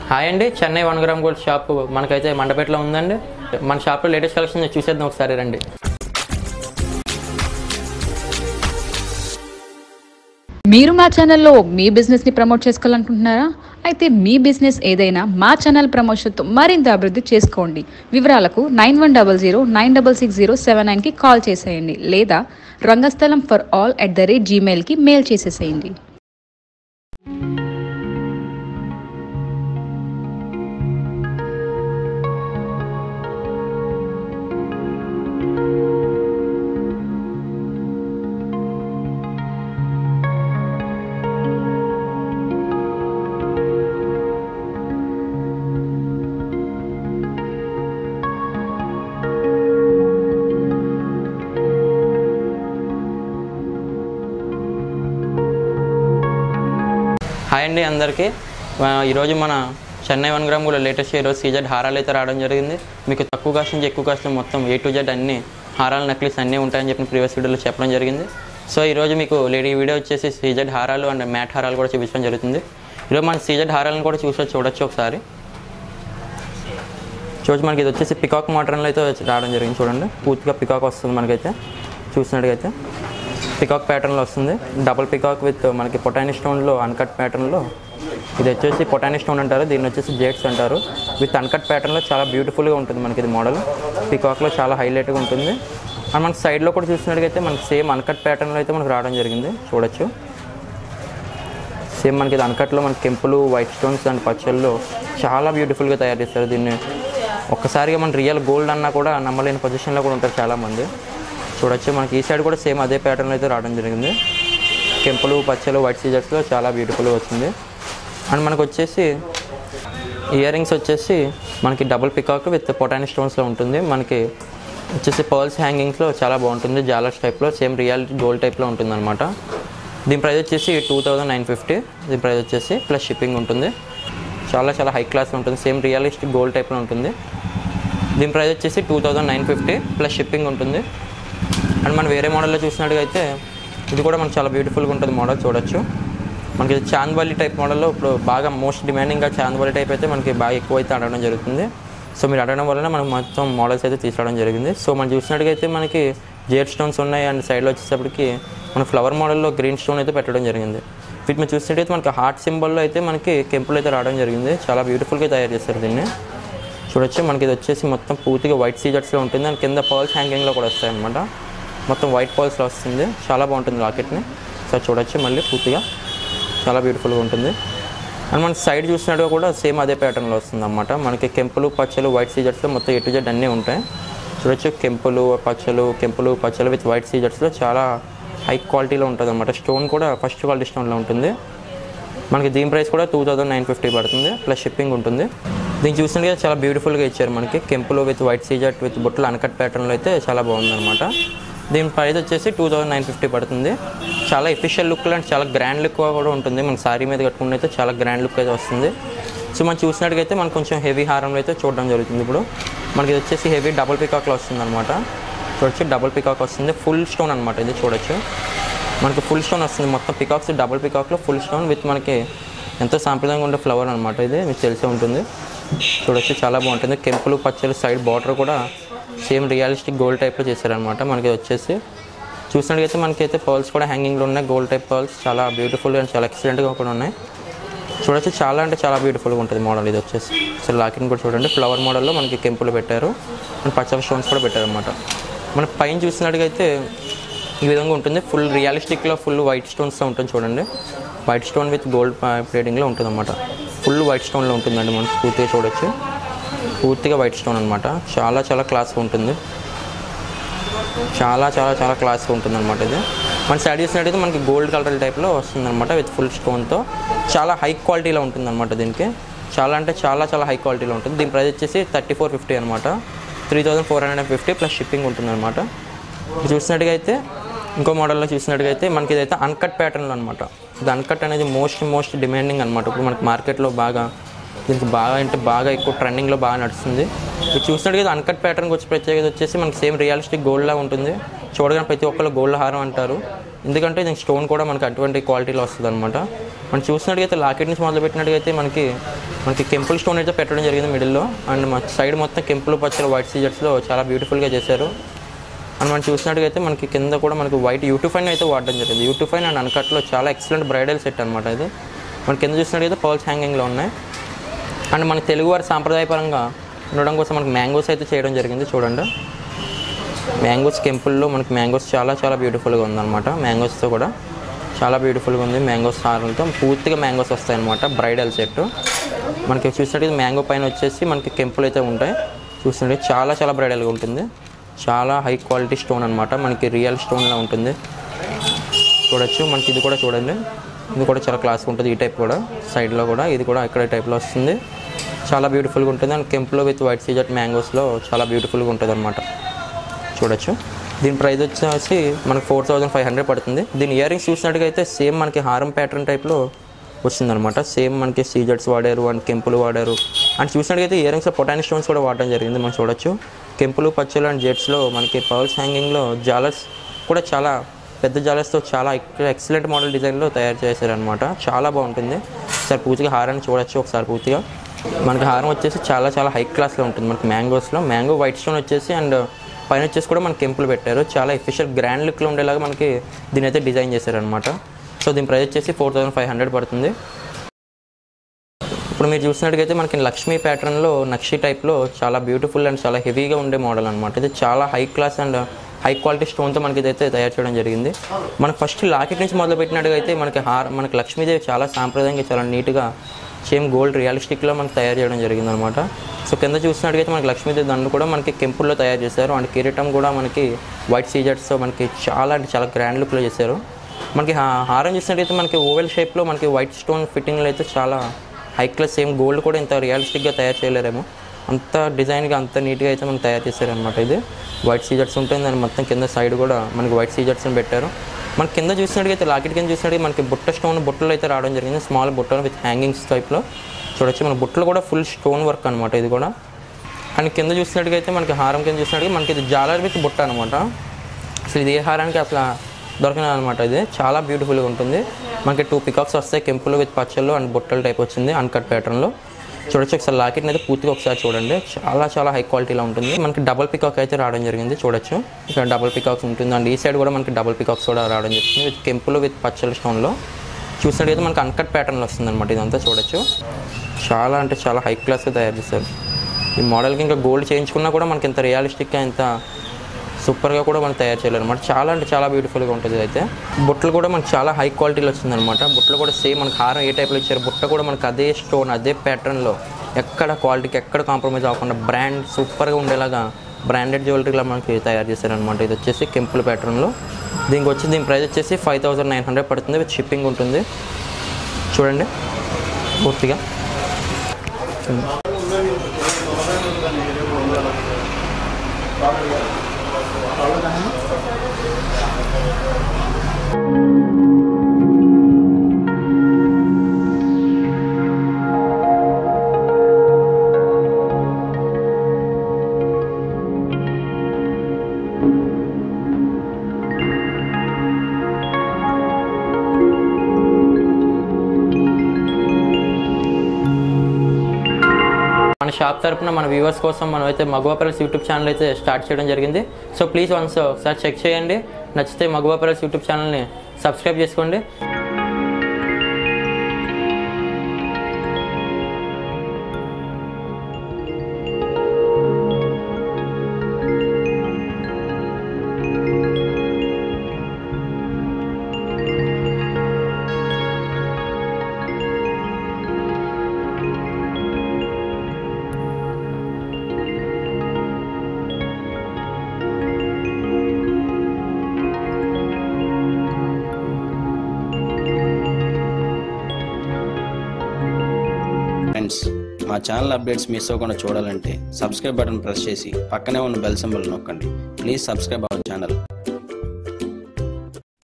hi అండి Chennai one gram gold shop మనకైతే మండపేటలో ఉందండి మన షాప్లో లేటెస్ట్ కలెక్షన్ చూసేద్దాం ఒకసారి రండి మీరు మా ఛానల్లో మీ బిజినెస్ ని ప్రమోట్ చేసుకోవాలనుకుంటున్నారా అయితే మీ బిజినెస్ ఏదైనా మా ఛానల్ ప్రమోషన్తో మరింత అభివృద్ధి చేసుకోండి వివరాలకు nine one double zero nine double six zero seven నైన్కి కాల్ చేసేయండి లేదా Rangasthalam for all at the rate జీమెయిల్కి మెయిల్ చేసేసేయండి హాయ్ అండి అందరికీ ఆ, ఈరోజు మన చెన్నై వన్ గ్రామ్ కూడా లేటెస్ట్ ఈరోజు సీజెడ్ హారాలు అయితే రావడం జరిగింది మీకు తక్కువ కాస్ట్ నుంచి ఎక్కువ కాస్ట్ మొత్తం ఏ టు జెడ్ అన్ని హారాలు నక్లీస్ అన్నీ ఉంటాయని చెప్పి ప్రీవియస్ వీడియోలో చెప్పడం జరిగింది సో ఈరోజు మీకు లేడీ వీడియో వచ్చేసి సీజెడ్ హారాలు అండ్ మ్యాట్ హారాలు కూడా చూపించడం జరుగుతుంది ఈరోజు మన సీజెడ్ హారాలను కూడా చూసి చూడొచ్చు ఒకసారి చూసి మనకి ఇది వచ్చేసి పికాక్ మోడర్న్లో అయితే రావడం జరిగింది చూడండి పూర్తిగా పికాక్ వస్తుంది మనకైతే చూసినట్టుగైతే పికాక్ ప్యాటర్న్లో వస్తుంది డబుల్ పికాక్ విత్ మనకి పొటాని స్టోన్లో అన్కట్ ప్యాటర్న్లో ఇది వచ్చేసి పొటాని స్టోన్ అంటారు దీన్ని వచ్చేసి జేట్స్ అంటారు విత్ అన్కట్ ప్యాటర్న్లో చాలా బ్యూటిఫుల్గా ఉంటుంది మనకి ఇది మోడల్ పికాక్లో చాలా హైలైట్గా ఉంటుంది అండ్ మనకి సైడ్లో కూడా చూసినట్టుగైతే మనకి సేమ్ అన్కట్ ప్యాటర్న్లో అయితే మనకు రావడం జరిగింది చూడొచ్చు సేమ్ మనకి ఇది అన్కట్లో మనకి కెంపులు వైట్ స్టోన్స్ అండ్ పచ్చళ్ళు చాలా బ్యూటిఫుల్గా తయారు చేస్తారు దీన్ని ఒక్కసారిగా మన రియల్ గోల్డ్ అన్నా కూడా నమ్మలేని పొజిషన్లో కూడా ఉంటారు చాలామంది చూడొచ్చు మనకి ఈ సైడ్ కూడా సేమ్ అదే ప్యాటర్న్ అయితే రావడం జరిగింది కెంపులు పచ్చలు వైట్ సీజర్స్లో చాలా బ్యూటిఫుల్గా వచ్చింది అండ్ మనకు వచ్చేసి ఇయర్ రింగ్స్ వచ్చేసి మనకి డబుల్ పికాక్ విత్ పొటాని స్టోన్స్లో ఉంటుంది మనకి వచ్చేసి పర్ల్స్ హ్యాంగింగ్స్లో చాలా బాగుంటుంది జాలర్స్ టైప్లో సేమ్ రియాలిటీ గోల్డ్ టైప్లో ఉంటుంది అనమాట దీని ప్రైస్ వచ్చేసి టూ థౌజండ్ నైన్ ఫిఫ్టీ దీని ప్రైస్ వచ్చేసి ప్లస్ షిప్పింగ్ ఉంటుంది చాలా చాలా హై క్లాస్లో ఉంటుంది సేమ్ రియలిస్టిక్ గోల్డ్ టైప్లో ఉంటుంది దీని ప్రైస్ వచ్చేసి two thousand nine fifty plus shipping ఉంటుంది అండ్ మనం వేరే మోడల్లో చూసినట్టుగా అయితే ఇది కూడా మనకు చాలా బ్యూటిఫుల్గా ఉంటుంది మోడల్ చూడొచ్చు మనకి ఇది చాంద్వాలి టైప్ మోడల్లో ఇప్పుడు బాగా మోస్ట్ డిమాండింగ్గా చాంద్వాలి టైప్ అయితే మనకి బాగా ఎక్కువ అయితే అడగడం జరుగుతుంది సో మీరు అడగడం వలన మనకు మొత్తం మోడల్స్ అయితే తీసుకురావడం జరిగింది సో మనం చూసినట్టుగా అయితే మనకి జేడ్ స్టోన్స్ ఉన్నాయి అండ్ సైడ్లో వచ్చేటప్పటికి మన ఫ్లవర్ మోడల్లో గ్రీన్ స్టోన్ అయితే పెట్టడం జరిగింది వీటి మీరు చూసినట్టయితే మనకి హార్ట్ సింబల్లో అయితే మనకి కెంపులు అయితే రావడం జరిగింది చాలా బ్యూటిఫుల్గా తయారు చేస్తారు దీన్ని చూడొచ్చు మనకి ఇది వచ్చేసి మొత్తం పూర్తిగా వైట్ సీజర్స్లో ఉంటుంది అండ్ కింద పర్ల్స్ హ్యాంగింగ్లో కూడా వస్తాయి అనమాట మొత్తం వైట్ పర్ల్స్లో వస్తుంది చాలా బాగుంటుంది లాకెట్ని సో చూడొచ్చు మళ్ళీ పూర్తిగా చాలా బ్యూటిఫుల్గా ఉంటుంది అండ్ మన సైడ్ చూసినట్టుగా కూడా సేమ్ అదే ప్యాటర్న్లో వస్తుంది అనమాట మనకి కెంపులు పచ్చలు వైట్ సీజర్స్లో మొత్తం ఎటు జెడ్ అన్నీ ఉంటాయి చూడొచ్చు కెంపులు పచ్చలు కెంపులు పచ్చలు విత్ వైట్ సీజర్స్లో చాలా హై క్వాలిటీలో ఉంటుంది అనమాట స్టోన్ కూడా ఫస్ట్ క్వాలిటీ స్టోన్లో ఉంటుంది మనకి దీని ప్రైస్ కూడా టూ థౌజండ్ నైన్ ఫిఫ్టీ పడుతుంది ప్లస్ షిప్పింగ్ ఉంటుంది దీన్ని చూసినట్టుగా చాలా బ్యూటిఫుల్గా ఇచ్చారు మనకి కెంపులో విత్ వైట్ సీజర్ట్ విత్ బుట్టలు అన్కట్ ప్యాటర్న్లో అయితే చాలా బాగుందన్నమాట దీని ప్రైస్ వచ్చేసి టూ థౌజండ్ నైన్ ఫిఫ్టీ పడుతుంది చాలా ఎఫిషియల్ లుక్ అండ్ చాలా గ్రాండ్ లుక్ కూడా ఉంటుంది మన సారీ మీద కట్టుకుని అయితే చాలా గ్రాండ్ లుక్ అయితే వస్తుంది సో మనం చూసినట్టుగైతే మనకు కొంచెం హెవీ హారంలో అయితే చూడడం జరుగుతుంది ఇప్పుడు మనకి ఇది వచ్చేసి హెవీ డబుల్ పికాక్లో వస్తుంది అనమాట చూడొచ్చు డబుల్ పికాక్ వస్తుంది ఫుల్ స్టోన్ అనమాట ఇది చూడొచ్చు మనకి ఫుల్ స్టోన్ వస్తుంది మొత్తం పికాక్స్ డబుల్ పికాక్లో ఫుల్ స్టోన్ విత్ మనకి ఎంతో సాంప్రదాయంగా ఉండే ఫ్లవర్ అనమాట ఇది మీకు తెలిసే ఉంటుంది చూడొచ్చు చాలా బాగుంటుంది కెంపులు పచ్చలు సైడ్ బార్డర్ కూడా సేమ్ రియాలిస్టిక్ గోల్డ్ టైప్లో చేశారనమాట మనకి వచ్చేసి చూసినట్టుగైతే మనకైతే పర్ల్స్ కూడా హ్యాంగింగ్లో ఉన్నాయి గోల్డ్ టైప్ పర్ల్స్ చాలా బ్యూటిఫుల్ అండ్ చాలా ఎక్సలెంట్గా కూడా ఉన్నాయి చూడొచ్చు చాలా అంటే చాలా బ్యూటిఫుల్గా ఉంటుంది మోడల్ ఇది వచ్చేసి అసలు లాకిన్ కూడా చూడండి ఫ్లవర్ మోడల్లో మనకి కెంపులు పెట్టారు అండ్ పచ్చ స్టోన్స్ కూడా పెట్టారు అనమాట మన పైన చూసినట్టుగైతే ఈ విధంగా ఉంటుంది ఫుల్ రియలిస్టిక్లో ఫుల్ వైట్ స్టోన్స్తో ఉంటుంది చూడండి వైట్ స్టోన్ విత్ గోల్డ్ ప్లేటింగ్లో ఉంటుంది అనమాట ఫుల్ వైట్ స్టోన్లో ఉంటుందండి మనం పూర్తిగా చూడొచ్చు పూర్తిగా వైట్ స్టోన్ అనమాట చాలా చాలా క్లాస్గా ఉంటుంది చాలా చాలా చాలా క్లాస్గా ఉంటుంది అనమాట ఇది మన సైడ్ చూసినట్టయితే మనకి గోల్డ్ కలర్ టైప్లో వస్తుంది అనమాట విత్ ఫుల్ స్టోన్తో చాలా హై క్వాలిటీలో ఉంటుంది అనమాట దీనికి చాలా అంటే చాలా చాలా హై క్వాలిటీలో ఉంటుంది దీని ప్రైస్ వచ్చేసి థర్టీ ఫోర్ ఫిఫ్టీ అనమాట three thousand four hundred and fifty plus shipping ఉంటుంది అనమాట చూసినట్టుగా అయితే ఇంకో మోడల్లో చూసినట్టుగా అయితే మనకి ఇదైతే అన్కట్ ప్యాటర్న్లో అనమాట ఇది అన్కట్ అనేది మోస్ట్ మోస్ట్ డిమాండింగ్ అనమాట ఇప్పుడు మనకి మార్కెట్లో బాగా దీనికి బాగా అంటే బాగా ఎక్కువ ట్రెండింగ్లో బాగా నడుస్తుంది ఇది చూసినట్టుగా ఇది అన్కట్ ప్యాటర్న్కి వచ్చి ప్రత్యేకత వచ్చేసి మనకి సేమ్ రియలిస్టిక్ గోల్డ్లా ఉంటుంది చూడగానే ప్రతి ఒక్కళ్ళు గోల్డ్ హారం అంటారు ఎందుకంటే దీనికి స్టోన్ కూడా మనకి అటువంటి క్వాలిటీలో వస్తుంది అనమాట మనం చూసినట్టుగైతే లాకెట్ నుంచి మొదలు పెట్టినట్టుగైతే మనకి మనకి కెంపుల్ స్టోన్ అయితే పెట్టడం జరిగింది మిడిల్లో అండ్ మన సైడ్ మొత్తం కెంపుల్ పచ్చల వైట్ సీజర్స్లో చాలా బ్యూటిఫుల్గా చేశారు అండ్ మనం చూసినట్టుగైతే మనకి కింద కూడా మనకి వైట్ యూటిఫైన్ అయితే వాడడం జరిగింది యూటిఫైన్ అండ్ అన్కట్లో చాలా ఎక్సలెంట్ బ్రైడల్ సెట్ అనమాట ఇది మన కింద చూసినట్టుగైతే పర్ల్స్ హ్యాంగింగ్లో ఉన్నాయి అండ్ మన తెలుగువారి సాంప్రదాయపరంగా ఉండడం కోసం మనకి మ్యాంగోస్ అయితే చేయడం జరిగింది చూడండి మ్యాంగోస్ కెంపుల్లో మనకి మ్యాంగోస్ చాలా చాలా బ్యూటిఫుల్గా ఉందన్నమాట మ్యాంగోస్తో కూడా చాలా బ్యూటిఫుల్గా ఉంది మ్యాంగోస్ సార్లతో పూర్తిగా మ్యాంగోస్ వస్తాయన్నమాట బ్రైడల్ సెట్ మనకి చూసినట్టు మ్యాంగో పైన వచ్చేసి మనకి కెంపులు అయితే ఉంటాయి చూసినట్టు చాలా చాలా బ్రైడల్గా ఉంటుంది చాలా హై క్వాలిటీ స్టోన్ అనమాట మనకి రియల్ స్టోన్లా ఉంటుంది చూడొచ్చు మనకి ఇది కూడా చూడండి ఇది కూడా చాలా క్లాస్గా ఉంటుంది ఈ టైప్ కూడా సైడ్లో కూడా ఇది కూడా ఇక్కడ టైప్లో వస్తుంది చాలా బ్యూటిఫుల్గా ఉంటుంది అండ్ కెంపులో విత్ వైట్ సీజట్ మ్యాంగోస్లో చాలా బ్యూటిఫుల్గా ఉంటుంది అనమాట చూడొచ్చు దీని ప్రైస్ వచ్చేసి మనకి ఫోర్ థౌజండ్ ఫైవ్ హండ్రెడ్ పడుతుంది దీని ఇయర్ రింగ్స్ చూసినట్టుగా అయితే సేమ్ మనకి హారం ప్యాటర్న్ టైప్లో వచ్చిందనమాట సేమ్ మనకి సీజర్స్ వాడారు అండ్ కెంపులు వాడారు అండ్ చూసినట్టుగైతే ఇయర్ రింగ్స్లో పొటాని స్టోన్స్ కూడా వాడడం జరిగింది మనం చూడొచ్చు కెంపులు పచ్చలు అండ్ జెట్స్లో మనకి పర్ల్స్ హ్యాంగింగ్లో జాలర్స్ కూడా చాలా పెద్ద జాలర్స్తో చాలా ఎక్సలెంట్ మోడల్ డిజైన్లో తయారు చేశారనమాట చాలా బాగుంటుంది ఒకసారి పూర్తిగా హారాన్ని చూడొచ్చు ఒకసారి పూర్తిగా మనకి హారం వచ్చేసి చాలా చాలా హై క్లాస్లో ఉంటుంది మనకి మ్యాంగోస్లో మ్యాంగో వైట్ స్టోన్ వచ్చేసి అండ్ పైన వచ్చేసి కూడా మనకి కెంపులు పెట్టారు చాలా ఎఫిషియల్ గ్రాండ్ లుక్లో ఉండేలాగా మనకి దీని అయితే డిజైన్ చేశారనమాట సో దీని ప్రైస్ వచ్చేసి ఫోర్ థౌసండ్ ఫైవ్ హండ్రెడ్ పడుతుంది ఇప్పుడు మీరు చూసినట్టుగైతే మనకి లక్ష్మీ ప్యాటర్న్లో నక్షి టైప్లో చాలా బ్యూటిఫుల్ అండ్ చాలా హెవీగా ఉండే మోడల్ అనమాట ఇది చాలా high class and high quality స్టోన్తో మనకి ఇదైతే తయారు చేయడం జరిగింది మనకు ఫస్ట్ లాకెట్ నుంచి మొదలు పెట్టినట్టుగా అయితే మనకి హార్ మనకి లక్ష్మీదేవి చాలా సాంప్రదాయంగా చాలా నీట్గా సేమ్ గోల్డ్ రియలిస్టిక్లో మనకి తయారు చేయడం జరిగింది అనమాట సో కింద చూసినట్టుగైతే మనకి లక్ష్మీదేవి దండు కూడా మనకి కెంపుల్లో తయారు చేశారు అండ్ కిరీటం కూడా మనకి వైట్ సీజర్స్తో మనకి చాలా అంటే చాలా గ్రాండ్ లుక్లో చేశారు మనకి హా- హారం చూసినట్టయితే మనకి ఓవెల్ షేప్లో మనకి వైట్ స్టోన్ ఫిట్టింగ్లో అయితే చాలా హై క్లాస్ సేమ్ గోల్డ్ కూడా ఇంత రియలిస్టిక్గా తయారు చేయలేరేమో అంత డిజైన్గా అంత నీట్గా అయితే మనం తయారు చేశారనమాట ఇది వైట్ సీజర్స్ ఉంటుంది దాని మొత్తం కింద సైడ్ కూడా మనకి వైట్ సీజర్స్ని పెట్టారు మనకి కింద చూసినట్టుగా లాకెట్ కింద చూసినట్టు మనకి బుట్ట స్టోన్ బుట్టలు అయితే రావడం జరిగింది స్మాల్ బుట్టలు విత్ హ్యాంగింగ్స్ టైప్లో చూడొచ్చు మన బుట్టలు కూడా ఫుల్ స్టోన్ వర్క్ అనమాట ఇది కూడా అండ్ కింద చూసినట్టుగా అయితే మనకి హారం కింద చూసినట్టుగా మనకి ఇది జాలర్ విత్ బుట్ట అనమాట అసలు ఇది ఏ హారానికి అసలు దొరకలేదు అనమాట ఇది చాలా బ్యూటిఫుల్గా ఉంటుంది మనకి టూ పికాక్స్ వస్తాయి కెంపులు విత్ పచ్చళ్ళు అండ్ బుట్టల టైప్ వచ్చింది అన్కట్ ప్యాటర్న్లో చూడొచ్చు ఒకసారి లాకెట్ని అయితే పూర్తిగా ఒకసారి చూడండి చాలా చాలా హై క్వాలిటీలో ఉంటుంది మనకి డబుల్ పికాక్ అయితే రావడం జరిగింది చూడొచ్చు ఇక్కడ డబుల్ పికాక్స్ ఉంటుంది అండ్ ఈ సైడ్ కూడా మనకి డబుల్ పికాక్స్ కూడా రావడం జరిగింది విత్ కెంపులు విత్ పచ్చల స్టోన్లో చూసినట్టయితే మనకి అన్కట్ ప్యాటర్న్లో వస్తుంది అనమాట ఇదంతా చూడొచ్చు చాలా అంటే చాలా హై క్లాస్గా తయారు చేస్తారు ఈ మోడల్కి ఇంకా గోల్డ్ చేయించుకున్నా కూడా మనకి ఇంత రియలిస్టిక్గా ఇంత సూపర్గా కూడా మనం తయారు చేయలేరు అనమాట చాలా అంటే చాలా బ్యూటిఫుల్గా ఉంటుంది ఇది అయితే బుట్టలు కూడా మనకి చాలా హై క్వాలిటీలో వచ్చిందనమాట బుట్టలు కూడా సేమ్ మనకి హారం ఏ టైప్లో ఇచ్చారు బుట్ట కూడా మనకి అదే స్టోన్ అదే ప్యాటర్న్లో ఎక్కడ క్వాలిటీకి ఎక్కడ కాంప్రమైజ్ అవ్వకుండా బ్రాండ్ సూపర్గా ఉండేలాగా బ్రాండెడ్ జ్యువెలరీలా మనకి తయారు చేశారనమాట ఇది వచ్చేసి కెంపుల్ ప్యాటర్న్లో దీనికి వచ్చి దీని ప్రైస్ వచ్చేసి ఫైవ్ థౌసండ్ నైన్ హండ్రెడ్ పడుతుంది విత్ షిప్పింగ్ ఉంటుంది చూడండి పూర్తిగా మన షాప్ తరపున మన వ్యూవర్స్ కోసం మనం అయితే మగువా పెరల్స్ యూట్యూబ్ ఛానల్ అయితే స్టార్ట్ చేయడం జరిగింది సో ప్లీజ్ వన్స్ ఒకసారి చెక్ చేయండి నచ్చితే మగువా పెరల్స్ యూట్యూబ్ ఛానల్ని సబ్స్క్రైబ్ చేసుకోండి ఫ్రెండ్స్ మా ఛానల్ అప్డేట్స్ మిస్ అవ్వకుండా చూడాలంటే సబ్స్క్రైబ్ బటన్ ప్రెస్ చేసి పక్కనే ఉన్న బెల్ సింబల్ నొక్కండి ప్లీజ్ సబ్స్క్రైబ్ అవర్ ఛానల్